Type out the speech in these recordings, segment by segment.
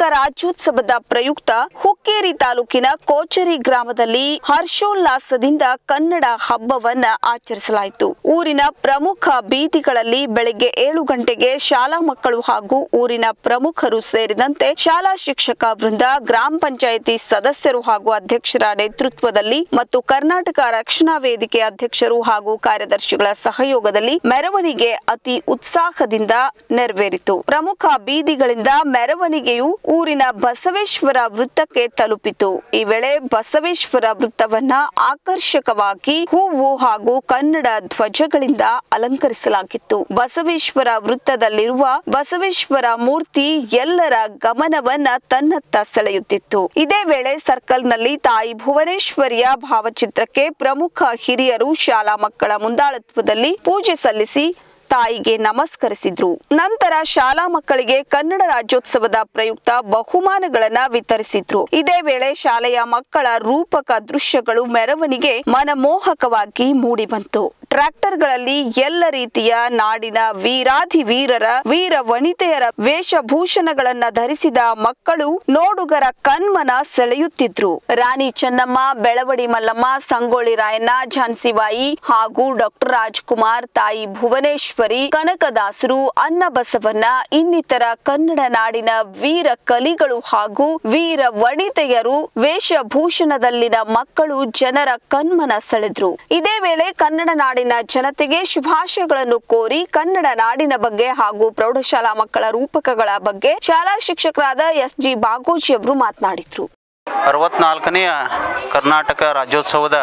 ಕರ್ನಾಟಕ ರಾಜ್ಯೋತ್ಸವದ ಪ್ರಯುಕ್ತ ಹುಕ್ಕೇರಿ ತಾಲೂಕಿನ ಕೋಚರಿ ಗ್ರಾಮದಲ್ಲಿ ಹರ್ಷೋಲ್ಲಾಸದಿಂದ ಕನ್ನಡ ಹಬ್ಬವನ್ನ ಆಚರಿಸಲಾಯಿತು ಊರಿನ ಪ್ರಮುಖ ಬೀದಿಗಳಲ್ಲಿ ಬೆಳಗ್ಗೆ ಏಳು ಗಂಟೆಗೆ ಶಾಲಾ ಮಕ್ಕಳು ಹಾಗೂ ಊರಿನ ಪ್ರಮುಖರು ಸೇರಿದಂತೆ ಶಾಲಾ ಶಿಕ್ಷಕ ವೃಂದ ಗ್ರಾಮ ಪಂಚಾಯಿತಿ ಸದಸ್ಯರು ಹಾಗೂ ಅಧ್ಯಕ್ಷರ ನೇತೃತ್ವದಲ್ಲಿ ಮತ್ತು ಕರ್ನಾಟಕ ರಕ್ಷಣಾ ವೇದಿಕೆ ಅಧ್ಯಕ್ಷರು ಹಾಗೂ ಕಾರ್ಯದರ್ಶಿಗಳ ಸಹಯೋಗದಲ್ಲಿ ಮೆರವಣಿಗೆ ಅತಿ ಉತ್ಸಾಹದಿಂದ ನೆರವೇರಿತು ಪ್ರಮುಖ ಬೀದಿಗಳಿಂದ ಮೆರವಣಿಗೆಯು ಊರಿನ ಬಸವೇಶ್ವರ ವೃತ್ತಕ್ಕೆ ತಲುಪಿತು ಈ ವೇಳೆ ಬಸವೇಶ್ವರ ವೃತ್ತವನ್ನ ಆಕರ್ಷಕವಾಗಿ ಹೂವು ಹಾಗೂ ಕನ್ನಡ ಧ್ವಜಗಳಿಂದ ಅಲಂಕರಿಸಲಾಗಿತ್ತು ಬಸವೇಶ್ವರ ವೃತ್ತದಲ್ಲಿರುವ ಬಸವೇಶ್ವರ ಮೂರ್ತಿ ಎಲ್ಲರ ಗಮನವನ್ನ ತನ್ನತ್ತ ಸೆಳೆಯುತ್ತಿತ್ತು ಇದೇ ವೇಳೆ ಸರ್ಕಲ್ನಲ್ಲಿ ತಾಯಿ ಭುವನೇಶ್ವರಿಯ ಭಾವಚಿತ್ರಕ್ಕೆ ಪ್ರಮುಖ ಹಿರಿಯರು ಶಾಲಾ ಮಕ್ಕಳ ಮುಂದಾಳತ್ವದಲ್ಲಿ ಪೂಜೆ ಸಲ್ಲಿಸಿ ತಾಯಿಗೆ ನಮಸ್ಕರಿಸಿದ್ರು ನಂತರ ಶಾಲಾ ಮಕ್ಕಳಿಗೆ ಕನ್ನಡ ರಾಜ್ಯೋತ್ಸವದ ಪ್ರಯುಕ್ತ ಬಹುಮಾನಗಳನ್ನ ವಿತರಿಸಿದ್ರು ಇದೇ ವೇಳೆ ಶಾಲೆಯ ಮಕ್ಕಳ ರೂಪಕ ದೃಶ್ಯಗಳು ಮೆರವಣಿಗೆ ಮನಮೋಹಕವಾಗಿ ಮೂಡಿಬಂತು ಟ್ರ್ಯಾಕ್ಟರ್ಗಳಲ್ಲಿ ಎಲ್ಲ ರೀತಿಯ ನಾಡಿನ ವೀರಾಧಿ ವೀರರ ವೀರ ವನಿತೆಯರ ವೇಷಭೂಷಣಗಳನ್ನ ಧರಿಸಿದ ಮಕ್ಕಳು ನೋಡುಗರ ಕಣ್ಮನ ಸೆಳೆಯುತ್ತಿದ್ರು ರಾಣಿ ಚೆನ್ನಮ್ಮ ಬೆಳವಡಿ ಮಲ್ಲಮ್ಮ ಸಂಗೊಳ್ಳಿ ರಾಯಣ್ಣ ಝಾನ್ಸಿಬಾಯಿ ಹಾಗೂ ಡಾಕ್ಟರ್ ರಾಜ್ಕುಮಾರ್ ತಾಯಿ ಭುವನೇಶ್ವರಿ ಕನಕದಾಸರು ಅನ್ನಬಸವನ್ನ ಇನ್ನಿತರ ಕನ್ನಡ ನಾಡಿನ ವೀರ ಕಲಿಗಳು ಹಾಗೂ ವೀರ ವನಿತೆಯರು ವೇಷಭೂಷಣದಲ್ಲಿನ ಮಕ್ಕಳು ಜನರ ಕಣ್ಮನ ಸೆಳೆದ್ರು ಇದೇ ವೇಳೆ ಕನ್ನಡ ನಾಡಿನ ಜನತೆಗೆ ಶುಭಾಶಯಗಳನ್ನು ಕೋರಿ ಕನ್ನಡ ನಾಡಿನ ಬಗ್ಗೆ ಹಾಗೂ ಪ್ರೌಢಶಾಲಾ ಮಕ್ಕಳ ರೂಪಕಗಳ ಬಗ್ಗೆ ಶಾಲಾ ಶಿಕ್ಷಕರಾದ ಎಸ್ ಜಿ ಬಾಗೋಜಿ ಅವರು ಮಾತನಾಡಿದ್ರು ಅರವತ್ನಾಲ್ಕನೆಯ ಕರ್ನಾಟಕ ರಾಜ್ಯೋತ್ಸವದ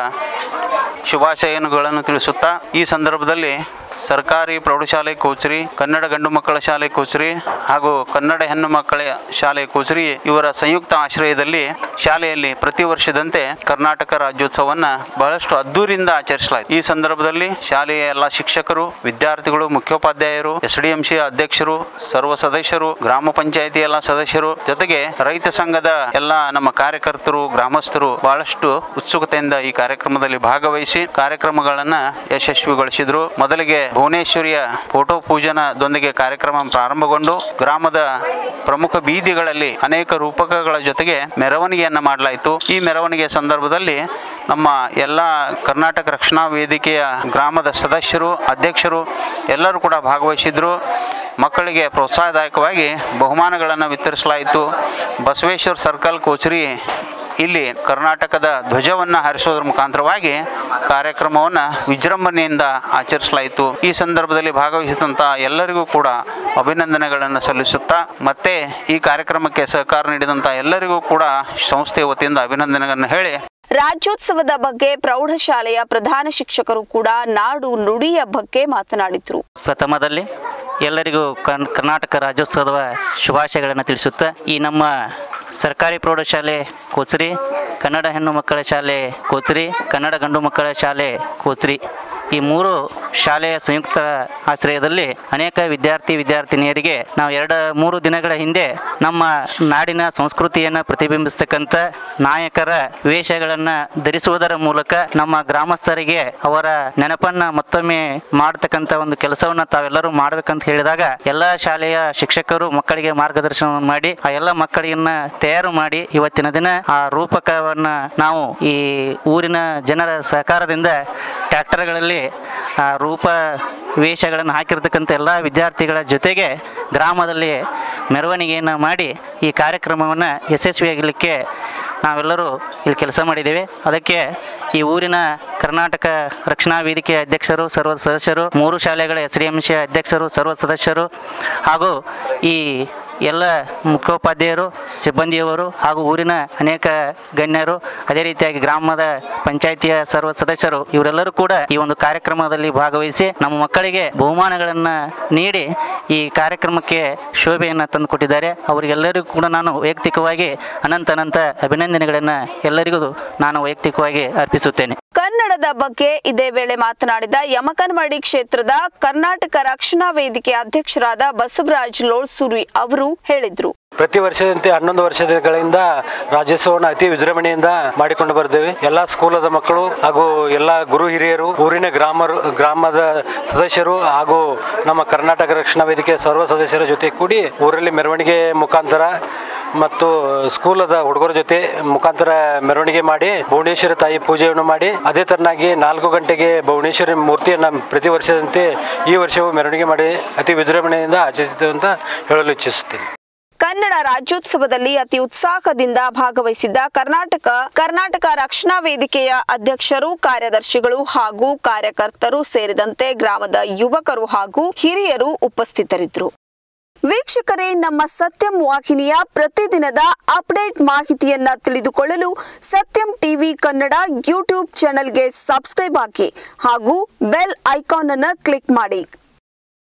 ಶುಭಾಶಯಗಳನ್ನು ತಿಳಿಸುತ್ತಾ ಈ ಸಂದರ್ಭದಲ್ಲಿ ಸರ್ಕಾರಿ ಪ್ರೌಢಶಾಲೆ ಕೋಚರಿ ಕನ್ನಡ ಗಂಡು ಮಕ್ಕಳ ಶಾಲೆ ಕೋಚರಿ ಹಾಗೂ ಕನ್ನಡ ಹೆಣ್ಣು ಮಕ್ಕಳ ಶಾಲೆ ಕೋಚರಿ ಇವರ ಸಂಯುಕ್ತ ಆಶ್ರಯದಲ್ಲಿ ಶಾಲೆಯಲ್ಲಿ ಪ್ರತಿ ವರ್ಷದಂತೆ ಕರ್ನಾಟಕ ರಾಜ್ಯೋತ್ಸವವನ್ನು ಬಹಳಷ್ಟು ಅದ್ದೂರಿಯಿಂದ ಆಚರಿಸಲಾಯಿತು ಈ ಸಂದರ್ಭದಲ್ಲಿ ಶಾಲೆಯ ಎಲ್ಲ ಶಿಕ್ಷಕರು ವಿದ್ಯಾರ್ಥಿಗಳು ಮುಖ್ಯೋಪಾಧ್ಯಾಯರು ಎಸ್ ಡಿ ಎಂ ಸಿ ಅಧ್ಯಕ್ಷರು ಸರ್ವ ಸದಸ್ಯರು ಗ್ರಾಮ ಪಂಚಾಯಿತಿ ಎಲ್ಲ ಸದಸ್ಯರು ಜೊತೆಗೆ ರೈತ ಸಂಘದ ಎಲ್ಲ ನಮ್ಮ ಕಾರ್ಯಕರ್ತರು ಗ್ರಾಮಸ್ಥರು ಬಹಳಷ್ಟು ಉತ್ಸುಕತೆಯಿಂದ ಈ ಕಾರ್ಯಕ್ರಮದಲ್ಲಿ ಭಾಗವಹಿಸಿ ಕಾರ್ಯಕ್ರಮಗಳನ್ನ ಯಶಸ್ವಿಗೊಳಿಸಿದ್ರು ಮೊದಲಿಗೆ ಭುವನೇಶ್ವರಿಯ ಫೋಟೋ ಪೂಜನದೊಂದಿಗೆ ಕಾರ್ಯಕ್ರಮ ಪ್ರಾರಂಭಗೊಂಡು ಗ್ರಾಮದ ಪ್ರಮುಖ ಬೀದಿಗಳಲ್ಲಿ ಅನೇಕ ರೂಪಕಗಳ ಜೊತೆಗೆ ಮೆರವಣಿಗೆಯನ್ನು ಮಾಡಲಾಯಿತು ಈ ಮೆರವಣಿಗೆ ಸಂದರ್ಭದಲ್ಲಿ ನಮ್ಮ ಎಲ್ಲ ಕರ್ನಾಟಕ ರಕ್ಷಣಾ ವೇದಿಕೆಯ ಗ್ರಾಮದ ಸದಸ್ಯರು ಅಧ್ಯಕ್ಷರು ಎಲ್ಲರೂ ಕೂಡ ಭಾಗವಹಿಸಿದ್ರು ಮಕ್ಕಳಿಗೆ ಪ್ರೋತ್ಸಾಹದಾಯಕವಾಗಿ ಬಹುಮಾನಗಳನ್ನು ವಿತರಿಸಲಾಯಿತು ಬಸವೇಶ್ವರ ಸರ್ಕಲ್ ಕೋಚರಿ ಇಲ್ಲಿ ಕರ್ನಾಟಕದ ಧ್ವಜವನ್ನು ಹಾರಿಸೋದ್ರ ಮುಖಾಂತರವಾಗಿ ಕಾರ್ಯಕ್ರಮವನ್ನು ವಿಜೃಂಭಣೆಯಿಂದ ಆಚರಿಸಲಾಯಿತು ಈ ಸಂದರ್ಭದಲ್ಲಿ ಭಾಗವಹಿಸಿದಂಥ ಎಲ್ಲರಿಗೂ ಕೂಡ ಅಭಿನಂದನೆಗಳನ್ನು ಸಲ್ಲಿಸುತ್ತಾ ಮತ್ತೆ ಈ ಕಾರ್ಯಕ್ರಮಕ್ಕೆ ಸಹಕಾರ ನೀಡಿದಂಥ ಎಲ್ಲರಿಗೂ ಕೂಡ ಸಂಸ್ಥೆಯ ವತಿಯಿಂದ ಅಭಿನಂದನೆಗಳನ್ನು ಹೇಳಿ ರಾಜ್ಯೋತ್ಸವದ ಬಗ್ಗೆ ಪ್ರೌಢಶಾಲೆಯ ಪ್ರಧಾನ ಶಿಕ್ಷಕರು ಕೂಡ ನಾಡು ನುಡಿಯ ಬಗ್ಗೆ ಮಾತನಾಡಿದ್ರು ಪ್ರಥಮದಲ್ಲಿ ಎಲ್ಲರಿಗೂ ಕನ್ ಕರ್ನಾಟಕ ರಾಜ್ಯೋತ್ಸವದ ಶುಭಾಶಯಗಳನ್ನು ತಿಳಿಸುತ್ತಾ ಈ ನಮ್ಮ ಸರ್ಕಾರಿ ಪ್ರೌಢಶಾಲೆ ಕೋಚರಿ ಕನ್ನಡ ಹೆಣ್ಣು ಮಕ್ಕಳ ಶಾಲೆ ಕೋಚರಿ ಕನ್ನಡ ಗಂಡು ಮಕ್ಕಳ ಶಾಲೆ ಕೋಚರಿ ಈ ಮೂರು ಶಾಲೆಯ ಸಂಯುಕ್ತ ಆಶ್ರಯದಲ್ಲಿ ಅನೇಕ ವಿದ್ಯಾರ್ಥಿ ವಿದ್ಯಾರ್ಥಿನಿಯರಿಗೆ ನಾವು ಎರಡು ಮೂರು ದಿನಗಳ ಹಿಂದೆ ನಮ್ಮ ನಾಡಿನ ಸಂಸ್ಕೃತಿಯನ್ನು ಪ್ರತಿಬಿಂಬಿಸ್ತಕ್ಕಂಥ ನಾಯಕರ ವೇಷಗಳನ್ನು ಧರಿಸುವುದರ ಮೂಲಕ ನಮ್ಮ ಗ್ರಾಮಸ್ಥರಿಗೆ ಅವರ ನೆನಪನ್ನ ಮತ್ತೊಮ್ಮೆ ಮಾಡತಕ್ಕಂಥ ಒಂದು ಕೆಲಸವನ್ನು ತಾವೆಲ್ಲರೂ ಮಾಡಬೇಕಂತ ಹೇಳಿದಾಗ ಎಲ್ಲ ಶಾಲೆಯ ಶಿಕ್ಷಕರು ಮಕ್ಕಳಿಗೆ ಮಾರ್ಗದರ್ಶನ ಮಾಡಿ ಆ ಎಲ್ಲ ಮಕ್ಕಳನ್ನ ತಯಾರು ಮಾಡಿ ಇವತ್ತಿನ ದಿನ ಆ ರೂಪಕವನ್ನ ನಾವು ಈ ಊರಿನ ಜನರ ಸಹಕಾರದಿಂದ ಟ್ರ್ಯಾಕ್ಟರ್ಗಳಲ್ಲಿ ಆ ರೂಪ ವೇಷಗಳನ್ನು ಹಾಕಿರ್ತಕ್ಕಂಥ ಎಲ್ಲ ವಿದ್ಯಾರ್ಥಿಗಳ ಜೊತೆಗೆ ಗ್ರಾಮದಲ್ಲಿ ಮೆರವಣಿಗೆಯನ್ನು ಮಾಡಿ ಈ ಕಾರ್ಯಕ್ರಮವನ್ನು ಯಶಸ್ವಿಯಾಗಲಿಕ್ಕೆ ನಾವೆಲ್ಲರೂ ಇಲ್ಲಿ ಕೆಲಸ ಮಾಡಿದ್ದೇವೆ ಅದಕ್ಕೆ ಈ ಊರಿನ ಕರ್ನಾಟಕ ರಕ್ಷಣಾ ವೇದಿಕೆ ಅಧ್ಯಕ್ಷರು ಸರ್ವ ಸದಸ್ಯರು ಮೂರು ಶಾಲೆಗಳ ಎಸ್ ಡಿ ಎಂ ಸಿ ಅಧ್ಯಕ್ಷರು ಸರ್ವ ಸದಸ್ಯರು ಹಾಗೂ ಈ ಎಲ್ಲ ಮುಖ್ಯೋಪಾಧ್ಯಾಯರು ಸಿಬ್ಬಂದಿಯವರು ಹಾಗೂ ಊರಿನ ಅನೇಕ ಗಣ್ಯರು ಅದೇ ರೀತಿಯಾಗಿ ಗ್ರಾಮದ ಪಂಚಾಯಿತಿಯ ಸರ್ವ ಸದಸ್ಯರು ಇವರೆಲ್ಲರೂ ಕೂಡ ಈ ಒಂದು ಕಾರ್ಯಕ್ರಮದಲ್ಲಿ ಭಾಗವಹಿಸಿ ನಮ್ಮ ಮಕ್ಕಳಿಗೆ ಬಹುಮಾನಗಳನ್ನು ನೀಡಿ ಈ ಕಾರ್ಯಕ್ರಮಕ್ಕೆ ಶೋಭೆಯನ್ನು ತಂದುಕೊಟ್ಟಿದ್ದಾರೆ ಅವರಿಗೆಲ್ಲರಿಗೂ ಕೂಡ ನಾನು ವೈಯಕ್ತಿಕವಾಗಿ ಅನಂತ ಅನಂತ ಅಭಿನಂದನೆಗಳನ್ನು ಎಲ್ಲರಿಗೂ ನಾನು ವೈಯಕ್ತಿಕವಾಗಿ ಅರ್ಪಿಸುತ್ತೇನೆ ಕನ್ನಡದ ಬಗ್ಗೆ ಇದೇ ವೇಳೆ ಮಾತನಾಡಿದ ಯಮಕನಮರಡಿ ಕ್ಷೇತ್ರದ ಕರ್ನಾಟಕ ರಕ್ಷಣಾ ವೇದಿಕೆ ಅಧ್ಯಕ್ಷರಾದ ಬಸವರಾಜ್ ಲೋಳ್ಸುರಿ ಅವರು ಹೇಳಿದ್ರು ಪ್ರತಿ ವರ್ಷದಂತೆ ಹನ್ನೊಂದು ವರ್ಷಗಳಿಂದ ರಾಜ್ಯೋತ್ಸವವನ್ನು ಅತಿ ವಿಜೃಂಭಣೆಯಿಂದ ಮಾಡಿಕೊಂಡು ಬರ್ತೇವೆ ಎಲ್ಲಾ ಸ್ಕೂಲದ ಮಕ್ಕಳು ಹಾಗೂ ಎಲ್ಲ ಗುರು ಹಿರಿಯರು ಊರಿನ ಗ್ರಾಮರು ಗ್ರಾಮದ ಸದಸ್ಯರು ಹಾಗೂ ನಮ್ಮ ಕರ್ನಾಟಕ ರಕ್ಷಣಾ ವೇದಿಕೆ ಸರ್ವ ಸದಸ್ಯರ ಜೊತೆ ಕೂಡಿ ಊರಲ್ಲಿ ಮೆರವಣಿಗೆ ಮುಖಾಂತರ ಮತ್ತು ಸ್ಕೂಲದ ಹುಡುಗರ ಜೊತೆ ಮುಖಾಂತರ ಮೆರವಣಿಗೆ ಮಾಡಿ ಭುವನೇಶ್ವರಿ ತಾಯಿ ಪೂಜೆಯನ್ನು ಮಾಡಿ ಅದೇ ತರನಾಗಿ ನಾಲ್ಕು ಗಂಟೆಗೆ ಭುವನೇಶ್ವರಿ ಮೂರ್ತಿಯನ್ನು ಪ್ರತಿ ವರ್ಷದಂತೆ ಈ ವರ್ಷವೂ ಮೆರವಣಿಗೆ ಮಾಡಿ ಅತಿ ವಿಜೃಂಭಣೆಯಿಂದ ಆಚರಿಸಿದ್ದೇವೆ ಅಂತ ಹೇಳಲು ಇಚ್ಛಿಸುತ್ತೇನೆ ಕನ್ನಡ ರಾಜ್ಯೋತ್ಸವದಲ್ಲಿ ಅತಿ ಉತ್ಸಾಹದಿಂದ ಭಾಗವಹಿಸಿದ್ದ ಕರ್ನಾಟಕ ಕರ್ನಾಟಕ ರಕ್ಷಣಾ ವೇದಿಕೆಯ ಅಧ್ಯಕ್ಷರು ಕಾರ್ಯದರ್ಶಿಗಳು ಹಾಗೂ ಕಾರ್ಯಕರ್ತರು ಸೇರಿದಂತೆ ಗ್ರಾಮದ ಯುವಕರು ಹಾಗೂ ಹಿರಿಯರು ಉಪಸ್ಥಿತರಿದ್ದರು ವೀಕ್ಷಕರೇ ನಮ್ಮ ಸತ್ಯಂ ವಾಹಿನಿಯ ಪ್ರತಿದಿನದ ಅಪ್ಡೇಟ್ ಮಾಹಿತಿಯನ್ನ ತಿಳಿದುಕೊಳ್ಳಲು ಸತ್ಯಂ ಟಿವಿ ಕನ್ನಡ ಯೂಟ್ಯೂಬ್ ಚಾನೆಲ್ಗೆ ಸಬ್ಸ್ಕ್ರೈಬ್ ಆಗಿ ಹಾಗೂ ಬೆಲ್ ಐಕಾನ್ ಅನ್ನು ಕ್ಲಿಕ್ ಮಾಡಿ